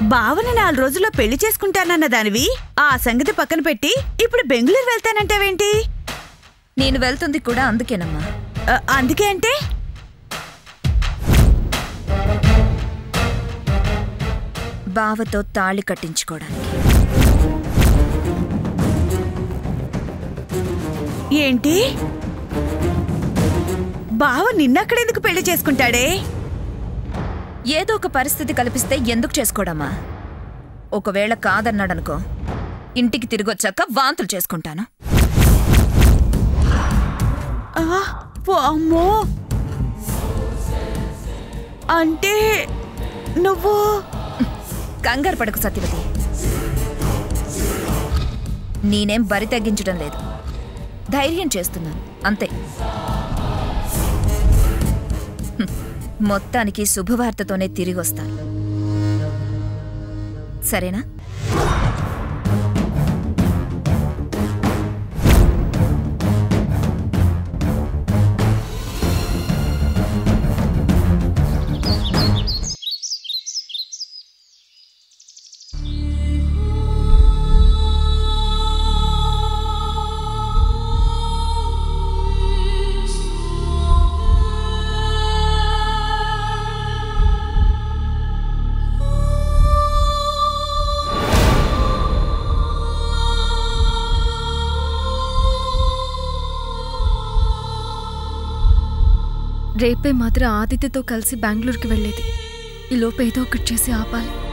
బావని నాలుగు రోజుల్లో పెళ్లి చేసుకుంటానన్న దానివి ఆ సంగతి పక్కన పెట్టి ఇప్పుడు బెంగళూరు వెళ్తానంటావేంటి నేను వెళ్తుంది కూడా అందుకేనమ్మా ఆ, అందుకే అంటే బావతో తాళి కట్టించుకోవడానికి ఏంటి బావ నిన్నక్కడెందుకు పెళ్లి చేసుకుంటాడే ఏదో ఒక పరిస్థితి కల్పిస్తే ఎందుకు చేసుకోడమ్మా ఒకవేళ కాదన్నాడనుకో ఇంటికి తిరిగొచ్చాక వాంతులు చేసుకుంటాను ఆ, అమ్మో అంటే నువ్వు కంగారు పడకు సత్యవతి నేనేం బరి తగ్గించడం లేదు ధైర్యం చేస్తున్నాను అంతే హ్మ్. మొత్తానికి శుభవార్తతోనే తిరిగి వస్తాను సరేనా రేపే మాత్రం ఆదిత్యతో కలిసి బెంగళూరుకి వెళ్ళేది ఈ లోపు ఏదో ఒకటి చేసి ఆపాలి